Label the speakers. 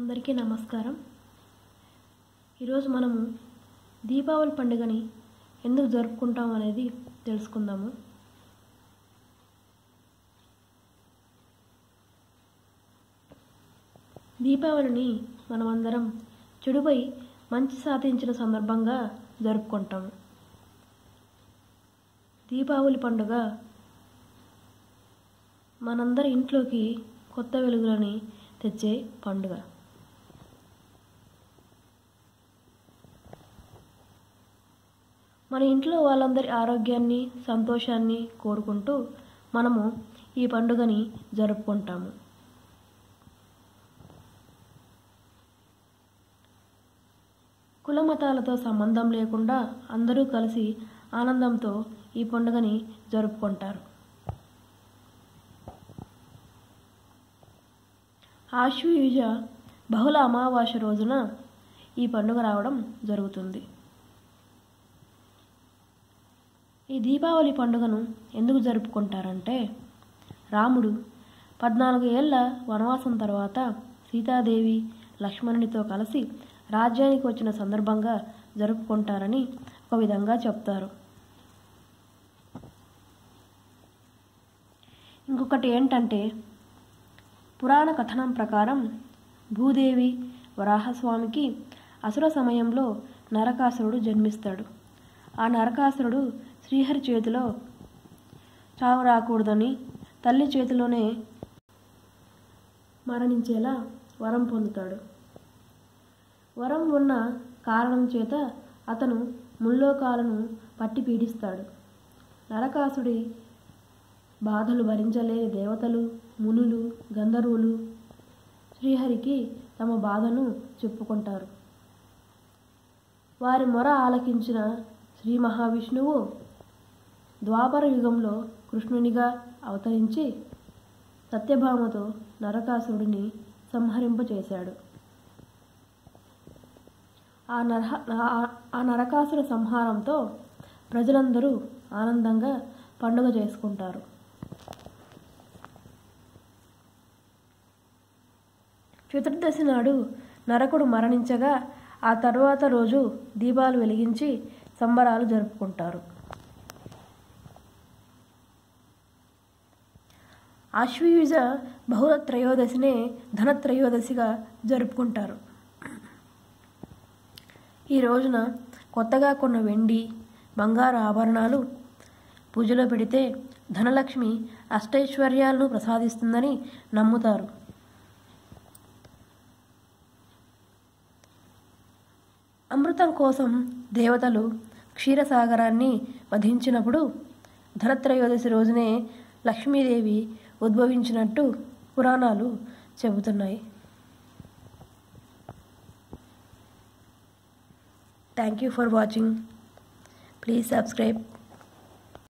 Speaker 1: అందరికీ నమస్కారం ఈరోజు మనము దీపావళి పండుగని ఎందుకు జరుపుకుంటాం అనేది తెలుసుకుందాము దీపావళిని మనమందరం చెడుపై మంచి సాధించిన సందర్భంగా జరుపుకుంటాము దీపావళి పండుగ మనందరి ఇంట్లోకి కొత్త వెలుగులని తెచ్చే పండుగ మన ఇంట్లో వాళ్ళందరి ఆరోగ్యాన్ని సంతోషాన్ని కోరుకుంటూ మనము ఈ పండుగని జరుపుకుంటాము కుల మతాలతో సంబంధం లేకుండా అందరూ కలిసి ఆనందంతో ఈ పండుగని జరుపుకుంటారు ఆశ్వయుజ బహుళ అమావాస్య రోజున ఈ పండుగ రావడం జరుగుతుంది ఈ దీపావళి పండుగను ఎందుకు జరుపుకుంటారంటే రాముడు పద్నాలుగు ఏళ్ల వనవాసం తర్వాత సీతాదేవి లక్ష్మణునితో కలిసి రాజ్యానికి వచ్చిన సందర్భంగా జరుపుకుంటారని ఒక విధంగా చెప్తారు ఇంకొకటి ఏంటంటే పురాణ కథనం ప్రకారం భూదేవి వరాహస్వామికి అసుర సమయంలో నరకాసురుడు జన్మిస్తాడు ఆ నరకాసురుడు శ్రీహరి చేతిలో చావు రాకూడదని తల్లి చేతిలోనే మరణించేలా వరం పొందుతాడు వరం ఉన్న కారణం చేత అతను ముల్లోకాలను పట్టి పీడిస్తాడు నరకాసుడి బాధలు భరించలేని దేవతలు మునులు గంధర్వులు శ్రీహరికి తమ బాధను చెప్పుకుంటారు వారి మొర ఆలకించిన శ్రీ మహావిష్ణువు ద్వాపర యుగంలో కృష్ణునిగా అవతరించి సత్యభామతో నరకాసురుడిని సంహరింపచేశాడు ఆ నరహ ఆ నరకాసుర సంహారంతో ప్రజలందరూ ఆనందంగా పండుగ చేసుకుంటారు చతుర్దశి నాడు నరకుడు మరణించగా ఆ తర్వాత రోజు దీపాలు వెలిగించి సంబరాలు జరుపుకుంటారు ఆశ్వయుజ బహుళ త్రయోదశినే ధనత్రయోదశిగా జరుపుకుంటారు ఈ రోజున కొత్తగా కొన్న వెండి బంగారు ఆభరణాలు పూజలో పెడితే ధనలక్ష్మి అష్టైశ్వర్యాలను ప్రసాదిస్తుందని నమ్ముతారు అమృతం కోసం దేవతలు క్షీరసాగరాన్ని వధించినప్పుడు ధనత్రయోదశి రోజునే లక్ష్మీదేవి ఉద్భవించినట్టు పురాణాలు చెబుతున్నాయి thank you for watching please subscribe